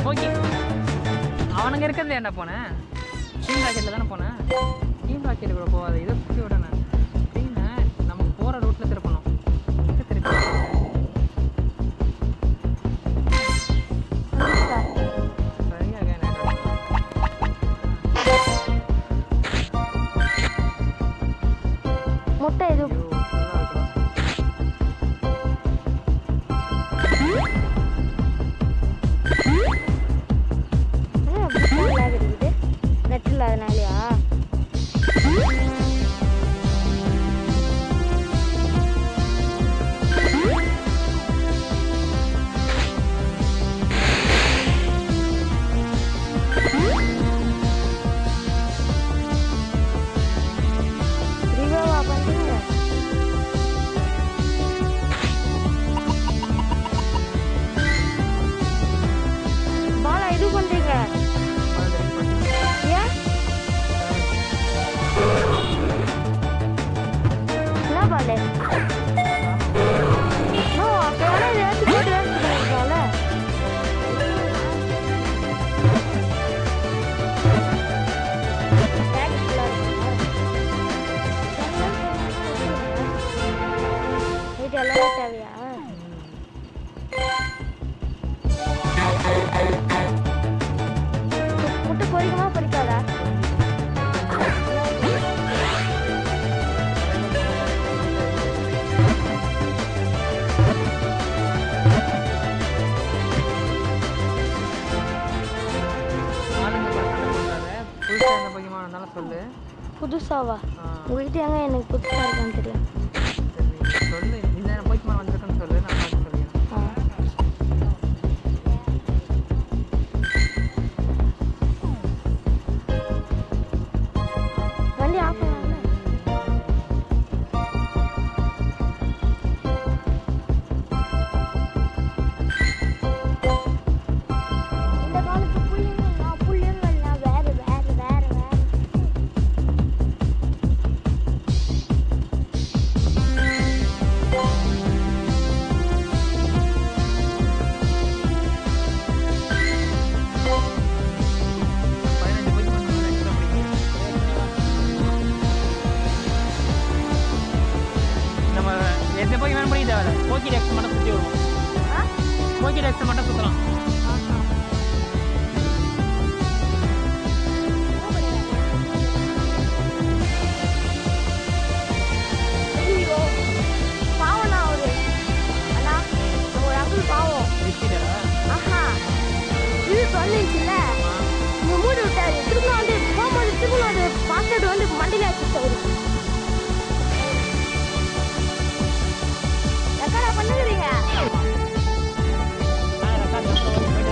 Okay அவனுங்க இருக்கிறது ஏன்டா போனேன் டீம் ராக்கெட்டில் தானே போனேன் டீம் ராக்கெட் கூட போகாத இதை சுற்றி விடணும் ட்ரெயினை நம்ம போகிற ரூட்டில் திருப்பணும் எங்க திருப்பி சரியாக நேரம் முட்டை இது ஐயோ ஃபுல்லாக இருக்குடா லேக் இருக்குது நெட் இல்லாதனாலயா ரிவோவா பண்றீங்க பாலா இது பண்றீங்க ஏன் என்ன பாலு நோ அப்ப வேணா இதை ஏத்தி போட்டு வேஸ்ட் பண்ணிருக்கலாம்ல இது எல்லாமே தேவையா முட்டை பொரிக்குமா பொரிக்காதா ஆளுங்க கூட சண்டை போடாத புதுசாக எந்த பையமா இருந்தாலும் சொல்லு புதுசாவா ஆ, உங்ககிட்ட எங்க எனக்கு புதுசா இருக்கான்னு தெரியும் சரி சொல்லு இந்த போய்க்குமா வந்திருக்குன்னு சொல்லு நான் பார்த்து சொல்லிடுறேன் ஆ. வண்டி ஆஃப் பண்ணல இந்த காலத்து புள்ளிங்கன்னா புள்ளிங்கன்னா வேற வேற வேற வேற பதினஞ்சு போய்க்குமா வந்து எக்ஸ்ட்ரா நம்ம எந்த போய் வேணும் பண்ணி தேவை போக்கி டெக்ஸ் மட்டும் சுற்றி விடுவோம் ஆ? போக்கி டெக்ஸ் மட்டும் சுற்றலாம் ஐயோ பாவம்ண்ணா அவரு அண்ணா நம்ம ஒரு அங்கிள் பாவம் நிறுத்திடா ஆஹா இது சொல்லிச்சுல்ல இங்க மூடி விட்டாரு திரும்ப வந்து போகும்போது திரும்ப வந்து பாஸ்வேர்டு வந்து மண்டியில வச்சுட்டாரு எக்கடா பண்ணுகிறீங்க நான் ரெக்கார்ட்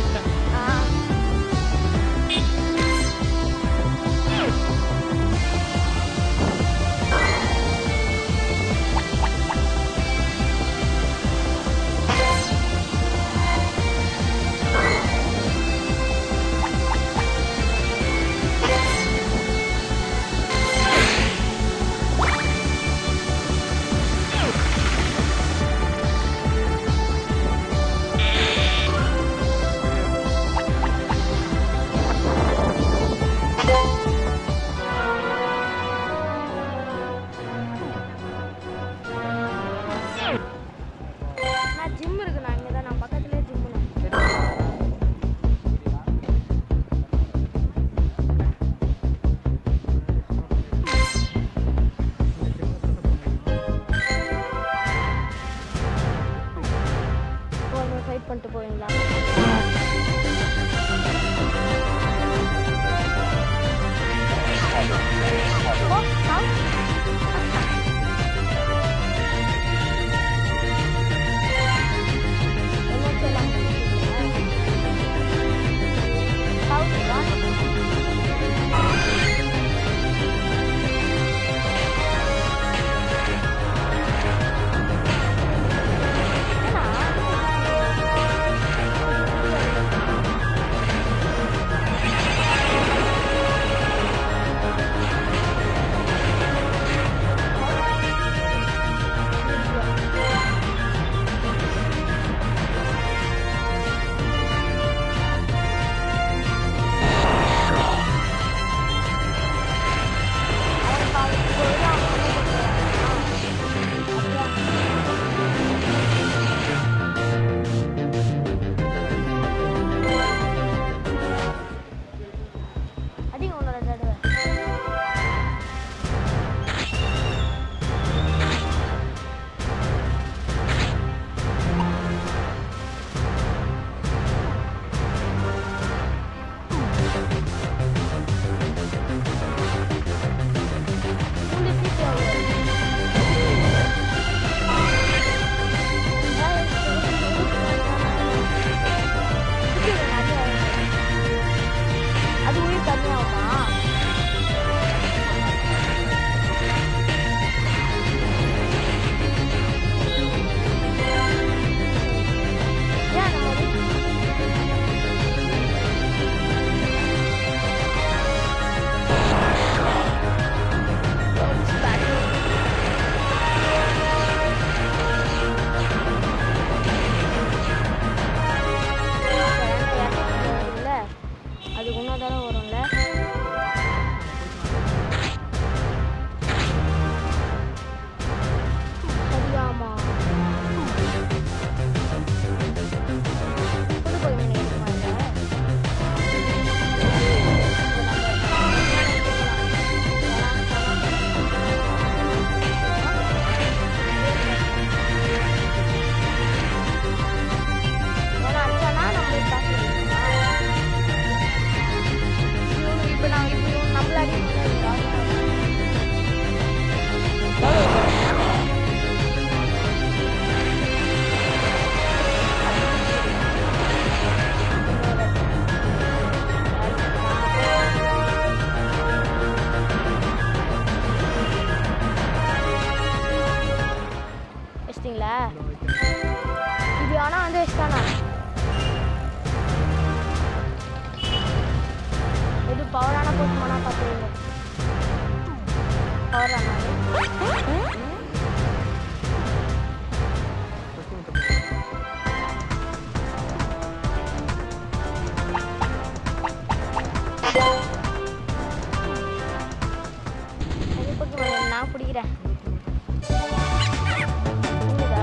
வச்சுட்டேன் ஆ நான் ஜிம் இருக்கு நான் இங்கே தான் நான் பக்கத்துலேயே ஜிம்முன்னு போய் ஃபைட் பண்ணிட்டு போவீங்களா ஓ, ஆ. என்னாச்சு எல்லாம் சாப்பிட்டீங்களா? அடிங்க உன்னோட தடவை மூணு சீட்டு அது உயிர் தனியாகுமா ஏன் அந்த மாதிரி வரும்ல அது உன்னதான வரும்ல சரியாமா புது கோயில் நினைக்கிறீங்களா ஏன்னா அடிச்சானா நம்மளுக்கு காசு கிடைக்குமா? இவனுக்கு இப்ப நான் இப்ப இவன் நம்மள அடிக்கணும்னா இது காசு வச்சிட்டீங்களா இது ஆனா வந்து வச்சிட்டானா எது பவரான போக்குமானா பார்த்துருங்க பவரான அது போக்குமான் நான் பிடிக்கிறேன் புரியுதா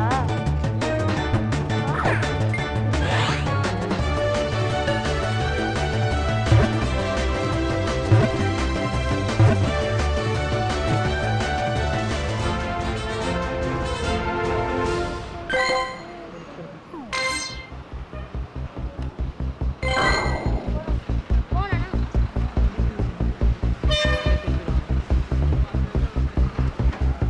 போனேனா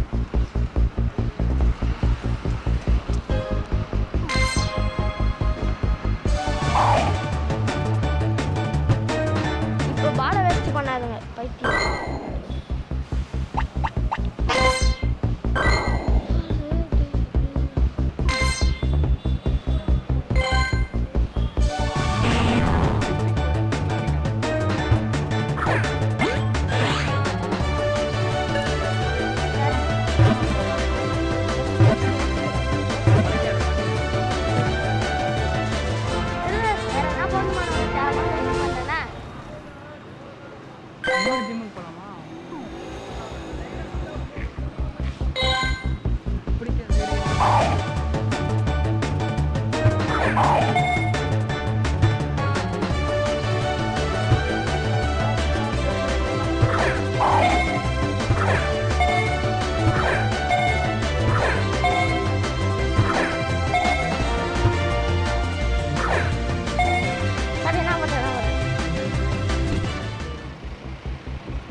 பைத்தியம் வேற என்ன பண்ணுமா நம்ம தேவை என்ன பண்ணனா இன்னொரு ஜிம்முக்கு போகலாமா பிடிக்காது சரி என்ன பண்றேன் என்ன பண்றேன்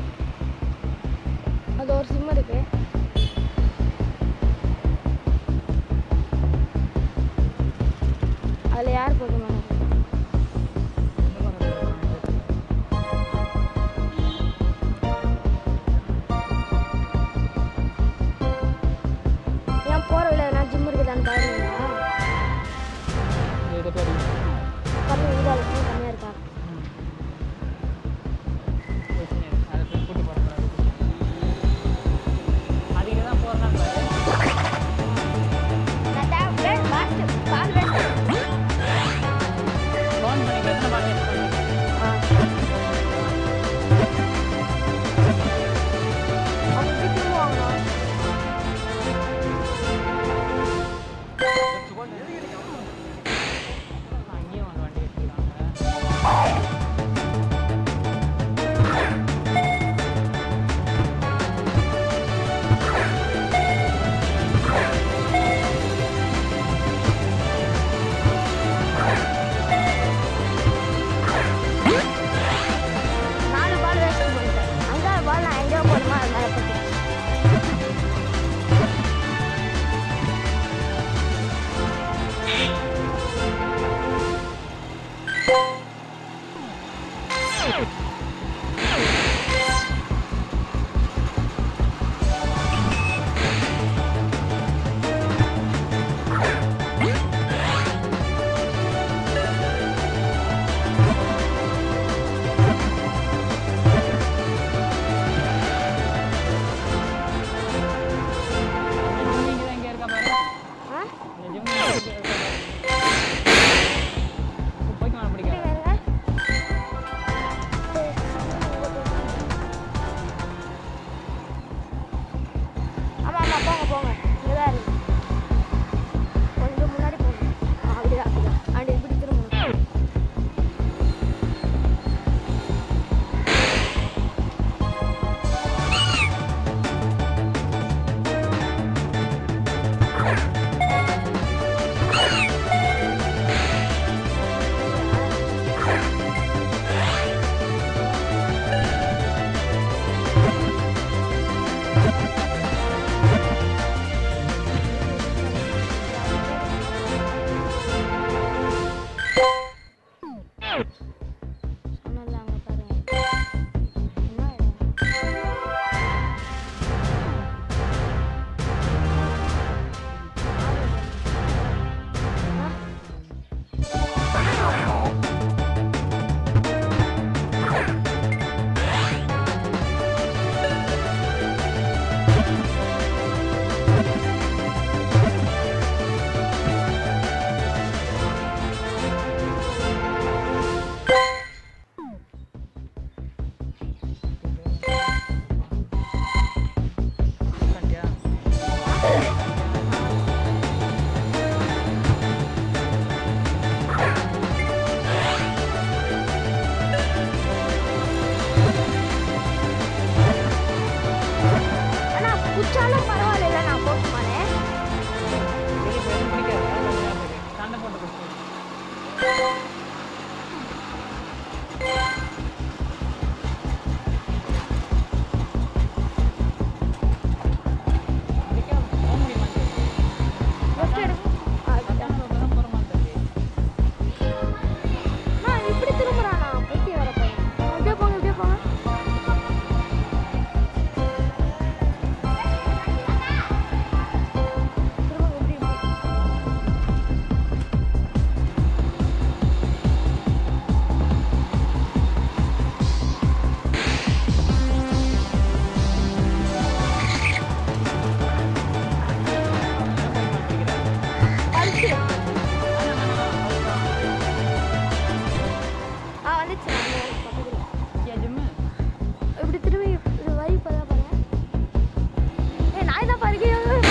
வந்துச்சு நம்ம பக்கத்துல ஜிம்மு இப்படி திரும்பி இது வரி இப்போதான் பாருங்க ஏ நாய் தான் பாருங்க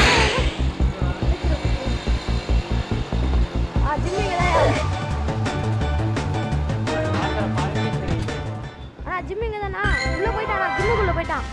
ஆ ஜிம்மிங்க தான் பார்க்குற பார்வையே தெரியுது அண்ணா ஜிம்மிங்க தானா உள்ள போயிட்டானா ஜிம்முக்குள்ள போயிட்டான்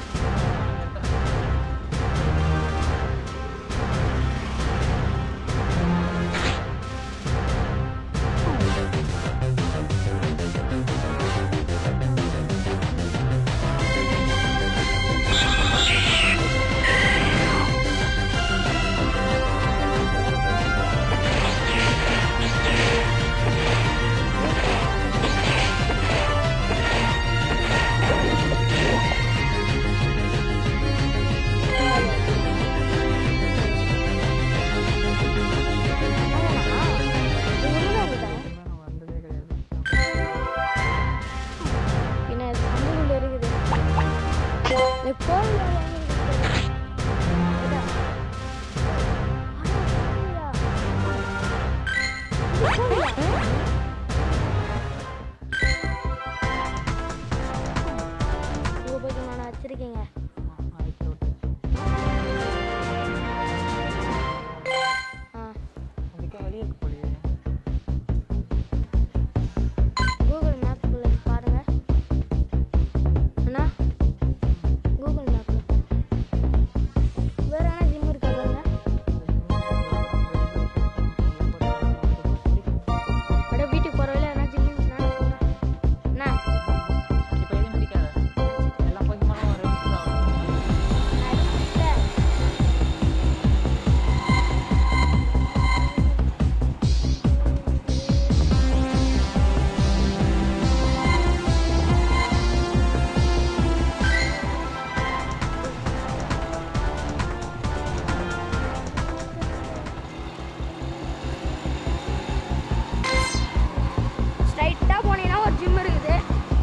நான் வந்ததே கிடையாது என்ன சந்தைக்குள்ள இருக்குது இந்த கோவில் நான் வச்சிருக்கீங்க ஆயிரத்தி விட்டு ஆ அதுக்கே வழி இருக்கு போலியே கூகுள் மேப்ல பாருங்க அண்ணா கூகுள் மேப்ல வேற என்ன ஜிம் இருக்கா பாருங்க அப்படியே வீட்டுக்கு போற வழியில என்ன ஜிம் இருந்துச்சுன்னா நான் சொல்றேன் அண்ணா இப்போ எதுவும் பிடிக்காத எல்லா பக்கமாலும் ஒரு நிமிஷம் ஆகும் நான் இல்ல. ஸ்ட்ரைட்டா போனீங்கன்னா ஒரு ஜிம் இருக்குது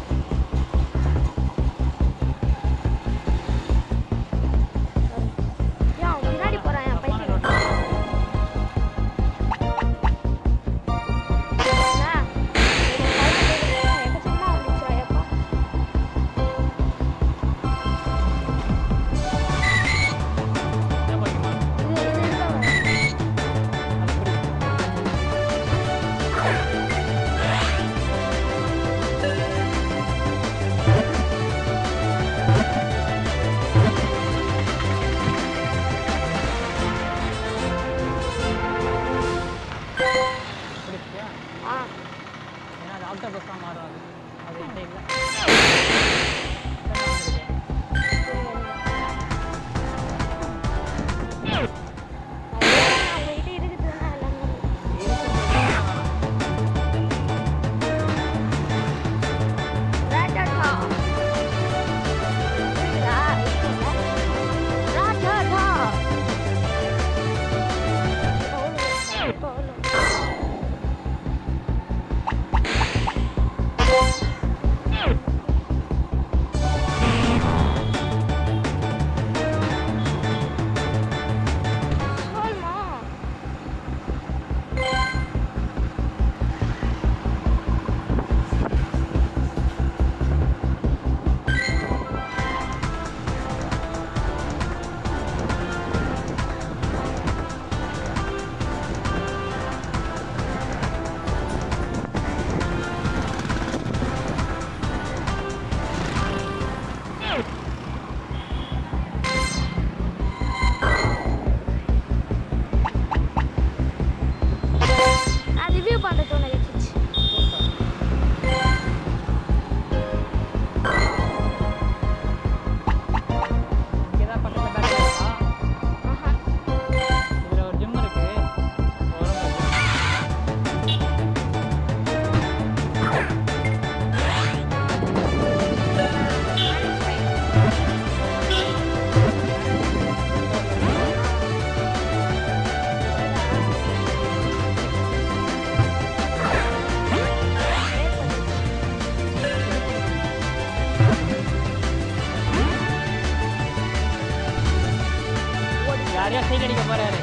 ஏன் அவன் முன்னாடி போறான் என் பைக்கு சும்மா வந்துச்சு எப்பா என்ன பண்ணுமா இது இது இருக்காங்க பிடிச்சியா ஆ ஏன்னா அது ஆக்டோபஸ் தான் மாறும் அது அது என்கிட்ட இல்லை இப்பதான் வந்திருக்கு. அவங்ககிட்ட இருக்குதுன்னா எல்லாமே ராட்டா ராட்டா சொல்மா நான் ரிவ்யூ பண்ணுறது ஒன்று வச்சுச்சு இங்கே தான் பக்கத்தில் பேட்டரி இருக்கா ஆஹா இதில் ஒரு ஜிம் இருக்கு உடம்பு யாரையா சைட் அடிக்க போறாரு